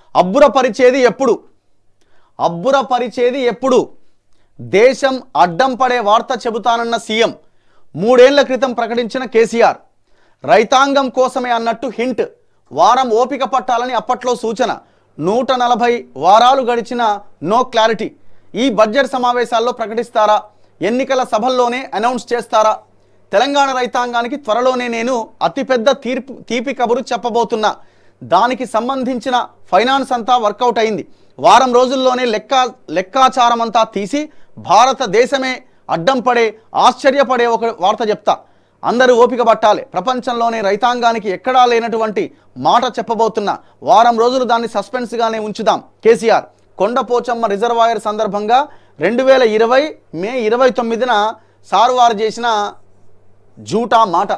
అబ్బురపరిచేది ఎప్పుడు అబ్బురపరిచేది ఎప్పుడు దేశం అడ్డం పడే వార్త చెబుతానన్న సీఎం మూడేళ్ల క్రితం ప్రకటించిన కేసీఆర్ రైతాంగం కోసమే అన్నట్టు హింట్ వారం ఓపిక పట్టాలని అప్పట్లో సూచన నూట నలభై వారాలు గడిచిన నో క్లారిటీ ఈ బడ్జెట్ సమావేశాల్లో ప్రకటిస్తారా ఎన్నికల సభల్లోనే అనౌన్స్ చేస్తారా తెలంగాణ రైతాంగానికి త్వరలోనే నేను అతిపెద్ద తీర్పు తీపి కబురు చెప్పబోతున్నా దానికి సంబంధించిన ఫైనాన్స్ అంతా వర్కౌట్ అయింది వారం రోజుల్లోనే లెక్క లెక్కాచారం అంతా తీసి భారతదేశమే అడ్డం పడే ఆశ్చర్యపడే ఒక వార్త చెప్తా అందరూ ఓపిక పట్టాలి ప్రపంచంలోనే రైతాంగానికి ఎక్కడా లేనటువంటి మాట చెప్పబోతున్నా వారం రోజులు దాన్ని సస్పెన్స్గానే ఉంచుదాం కేసీఆర్ కొండపోచమ్మ రిజర్వాయర్ సందర్భంగా రెండు వేల ఇరవై మే ఇరవై తొమ్మిదిన సారు వారు చేసిన జూటా మాట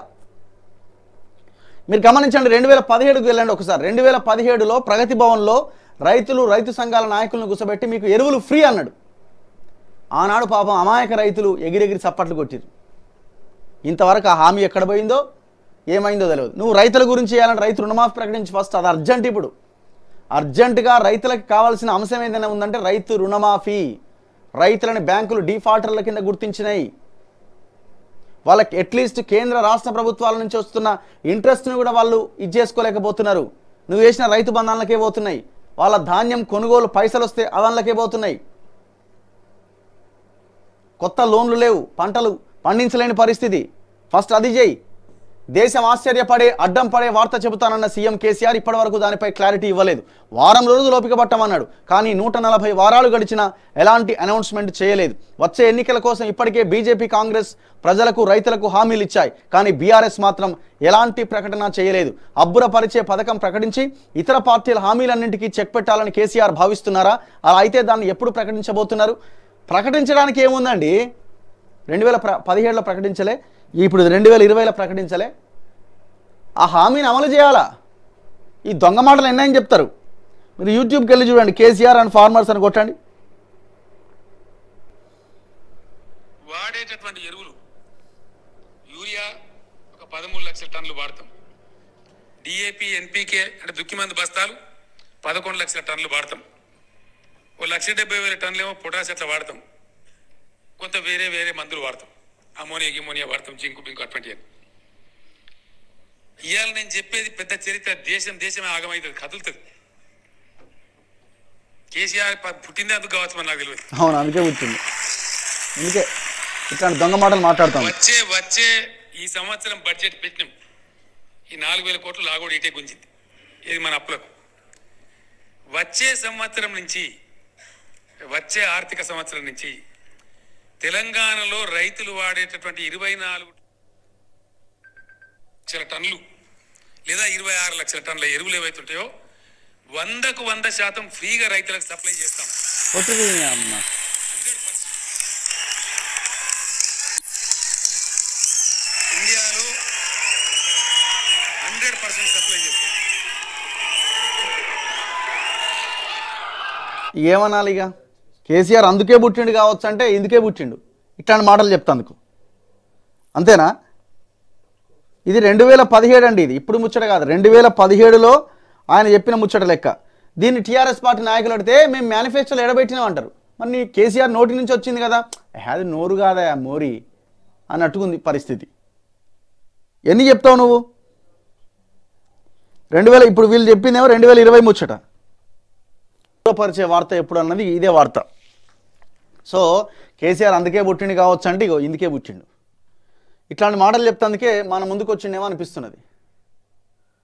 మీరు గమనించండి రెండు వేల పదిహేడుకు వెళ్ళండి ఒకసారి రెండు వేల పదిహేడులో ప్రగతి భవన్లో రైతులు రైతు సంఘాల నాయకులను కూర్చోబెట్టి మీకు ఎరువులు ఫ్రీ అన్నాడు ఆనాడు పాపం అమాయక రైతులు ఎగిరెగిరి చప్పట్లు కొట్టిరు ఇంతవరకు ఆ హామీ ఎక్కడ పోయిందో ఏమైందో తెలియదు నువ్వు రైతుల గురించి చేయాలంటే రైతు రుణమాఫీ ప్రకటించి ఫస్ట్ అది అర్జెంట్ ఇప్పుడు అర్జెంటుగా రైతులకు కావాల్సిన అంశం ఏదైనా ఉందంటే రైతు రుణమాఫీ రైతులని బ్యాంకులు డిఫాల్టర్ల కింద గుర్తించినాయి వాళ్ళకి అట్లీస్ట్ కేంద్ర రాష్ట్ర ప్రభుత్వాల నుంచి వస్తున్న ఇంట్రెస్ట్ని కూడా వాళ్ళు ఇది చేసుకోలేకపోతున్నారు నువ్వు వేసిన రైతు బంధాలకే పోతున్నాయి వాళ్ళ ధాన్యం కొనుగోలు పైసలు వస్తే అదన్లకే పోతున్నాయి కొత్త లోన్లు లేవు పంటలు పండించలేని పరిస్థితి ఫస్ట్ అది చేయి దేశం ఆశ్చర్యపడే అడ్డం పడే వార్త చెబుతానన్న సీఎం కేసీఆర్ ఇప్పటివరకు దానిపై క్లారిటీ ఇవ్వలేదు వారం రోజులు ఓపిక పట్టమన్నాడు కానీ నూట నలభై వారాలు గడిచినా ఎలాంటి అనౌన్స్మెంట్ చేయలేదు వచ్చే ఎన్నికల కోసం ఇప్పటికే బీజేపీ కాంగ్రెస్ ప్రజలకు రైతులకు హామీలు ఇచ్చాయి కానీ బీఆర్ఎస్ మాత్రం ఎలాంటి ప్రకటన చేయలేదు అబ్బురపరిచే పథకం ప్రకటించి ఇతర పార్టీల హామీలన్నింటికీ చెక్ పెట్టాలని కేసీఆర్ భావిస్తున్నారా అలా అయితే దాన్ని ఎప్పుడు ప్రకటించబోతున్నారు ప్రకటించడానికి ఏముందండి రెండు వేల ప్ర పదిహేడులో ప్రకటించలే ఇప్పుడు రెండు వేల ఇరవైలో ప్రకటించలే ఆ హామీని అమలు చేయాలా ఈ దొంగ మాటలు ఎన్నని చెప్తారు మీరు యూట్యూబ్కి వెళ్ళి చూడండి కేసీఆర్ అండ్ ఫార్మర్స్ అని కొట్టండి వాడేటటువంటి ఎరువులు యూరియా ఒక పదమూడు లక్షల టన్నులు వాడతాం డిఏపి ఎన్పికే అంటే దుక్కి మంది బస్తాలు పదకొండు లక్షల టన్నులు వాడతాం ఓ లక్ష డెబ్బై వేల టన్నులు ఏమో పొటాష్ అట్లా వాడతాం కొంత వేరే వేరే మందులు వాడతాం అమోనియా గిమోనియా వాడతాం జింకు బింకు అటువంటి ఇవాళ నేను చెప్పేది పెద్ద చరిత్ర దేశం దేశమే ఆగమవుతుంది కదులుతుంది కేసీఆర్ ప- పుట్టిందే అందుకు కావచ్చు మరి నాకు తెలియదు అవును అందుకే కూర్చుంది అందుకే ఇట్లాంటి దొంగ మాటలు మాట్లాడతాం వచ్చే వచ్చే ఈ సంవత్సరం బడ్జెట్ పెట్టినాం ఈ నాలుగు వేల కోట్లు లాగోడు ఇటే గుంజింది ఇది మన అప్పులకు వచ్చే సంవత్సరం నుంచి వచ్చే ఆర్థిక సంవత్సరం నుంచి తెలంగాణలో రైతులు వాడేటటువంటి ఇరవై నాలుగు లక్షల టన్నులు లేదా ఇరవై ఆరు లక్షల టన్నుల ఎరువులు ఏవైతుంటాయో వందకు వంద శాతం ఫ్రీగా రైతులకు సప్లై చేస్తాం కొట్టుది అమ్మ హండ్రెడ్ పర్సెంట్ ఇండియాలో హండ్రెడ్ పర్సెంట్ సప్లై చేస్తాం ఏమనాలి ఇక కేసీఆర్ అందుకే పుట్టిండు కావచ్చు అంటే ఇందుకే పుట్టిండు ఇట్లాంటి మాటలు చెప్తాందుకు అంతేనా ఇది రెండు వేల పదిహేడు అండి ఇది ఇప్పుడు ముచ్చట కాదు రెండు వేల పదిహేడులో ఆయన చెప్పిన ముచ్చట లెక్క దీన్ని టీఆర్ఎస్ పార్టీ నాయకులు అడిగితే మేము మేనిఫెస్టోలో ఎడబెట్టినాం అంటారు మరి నీ కేసీఆర్ నోటి నుంచి వచ్చింది కదా "ఏ, అది నోరు కాదా మోరి అన్నట్టుకుంది పరిస్థితి ఎన్ని చెప్తావు నువ్వు రెండు వేల ఇప్పుడు వీళ్ళు చెప్పిందేమో రెండు వేల ఇరవై ముచ్చట పరిచే వార్త ఎప్పుడు అన్నది ఇదే వార్త సో కేసీఆర్ అందుకే పుట్టిండు కావచ్చు అంటే ఇగో ఇందుకే పుట్టిండు ఇట్లాంటి మాటలు చెప్తాందుకే మన ముందుకు వచ్చిండేమో అనిపిస్తున్నది